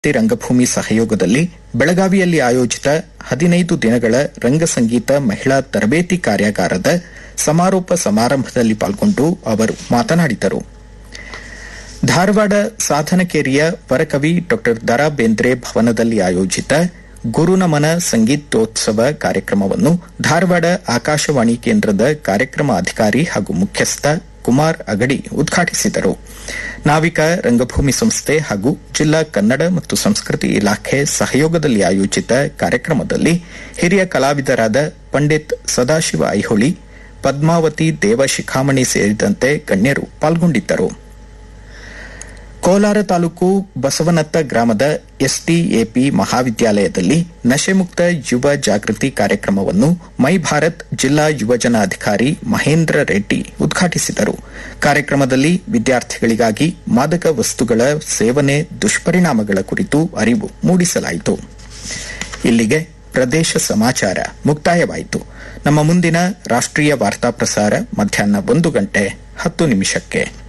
ರಂಗಭೂಮಿ ಸಹಯೋಗದಲ್ಲಿ ಬೆಳಗಾವಿಯಲ್ಲಿ ಆಯೋಜಿತ ಹದಿನೈದು ದಿನಗಳ ರಂಗಸಂಗೀತ ಮಹಿಳಾ ತರಬೇತಿ ಕಾರ್ಯಾಗಾರದ ಸಮಾರೋಪ ಸಮಾರಂಭದಲ್ಲಿ ಪಾಲ್ಗೊಂಡು ಅವರು ಮಾತನಾಡಿದರು ಧಾರವಾಡ ಸಾಧನಕೇರಿಯ ವರಕವಿ ಡಾ ದರಾ ಬೇಂದ್ರೆ ಭವನದಲ್ಲಿ ಆಯೋಜಿತ ಗುರುನಮನ ಸಂಗೀತೋತ್ಸವ ಕಾರ್ಯಕ್ರಮವನ್ನು ಧಾರವಾಡ ಆಕಾಶವಾಣಿ ಕೇಂದ್ರದ ಕಾರ್ಯಕ್ರಮ ಅಧಿಕಾರಿ ಹಾಗೂ ಮುಖ್ಯಸ್ಥ ಕುಮಾರ್ ಅಗಡಿ ಉದ್ಘಾಟಿಸಿದರು ನಾವಿಕ ರಂಗಭೂಮಿ ಸಂಸ್ಥೆ ಹಾಗೂ ಜಿಲ್ಲಾ ಕನ್ನಡ ಮತ್ತು ಸಂಸ್ಕೃತಿ ಇಲಾಖೆ ಸಹಯೋಗದಲ್ಲಿ ಆಯೋಜಿತ ಕಾರ್ಯಕ್ರಮದಲ್ಲಿ ಹಿರಿಯ ಕಲಾವಿದರಾದ ಪಂಡಿತ್ ಸದಾಶಿವ ಐಹೊಳಿ ಪದ್ಮಾವತಿ ದೇವಶಿಖಾಮಣಿ ಸೇರಿದಂತೆ ಗಣ್ಯರು ಪಾಲ್ಗೊಂಡಿದ್ದರು ಕೋಲಾರ ತಾಲೂಕು ಬಸವನತ್ತ ಗ್ರಾಮದ ಎಸ್ಡಿಎಪಿ ಮಹಾವಿದ್ಯಾಲಯದಲ್ಲಿ ನಶೆಮುಕ್ತ ಯುವ ಜಾಗೃತಿ ಕಾರ್ಯಕ್ರಮವನ್ನು ಮೈ ಭಾರತ್ ಜಿಲ್ಲಾ ಯುವಜನ ಅಧಿಕಾರಿ ಮಹೇಂದ್ರ ರೆಡ್ಡಿ ಉದ್ಘಾಟಿಸಿದರು ಕಾರ್ಯಕ್ರಮದಲ್ಲಿ ವಿದ್ಯಾರ್ಥಿಗಳಿಗಾಗಿ ಮಾದಕ ವಸ್ತುಗಳ ಸೇವನೆ ದುಷ್ಪರಿಣಾಮಗಳ ಕುರಿತು ಅರಿವು ಮೂಡಿಸಲಾಯಿತು ಇಲ್ಲಿಗೆ ಪ್ರದೇಶ ಸಮಾಚಾರ ಮುಕ್ತಾಯವಾಯಿತು ನಮ್ಮ ಮುಂದಿನ ರಾಷ್ಟ್ರೀಯ ವಾರ್ತಾ ಪ್ರಸಾರ ಮಧ್ಯಾಹ್ನ ಒಂದು ಗಂಟೆ ಹತ್ತು ನಿಮಿಷಕ್ಕೆ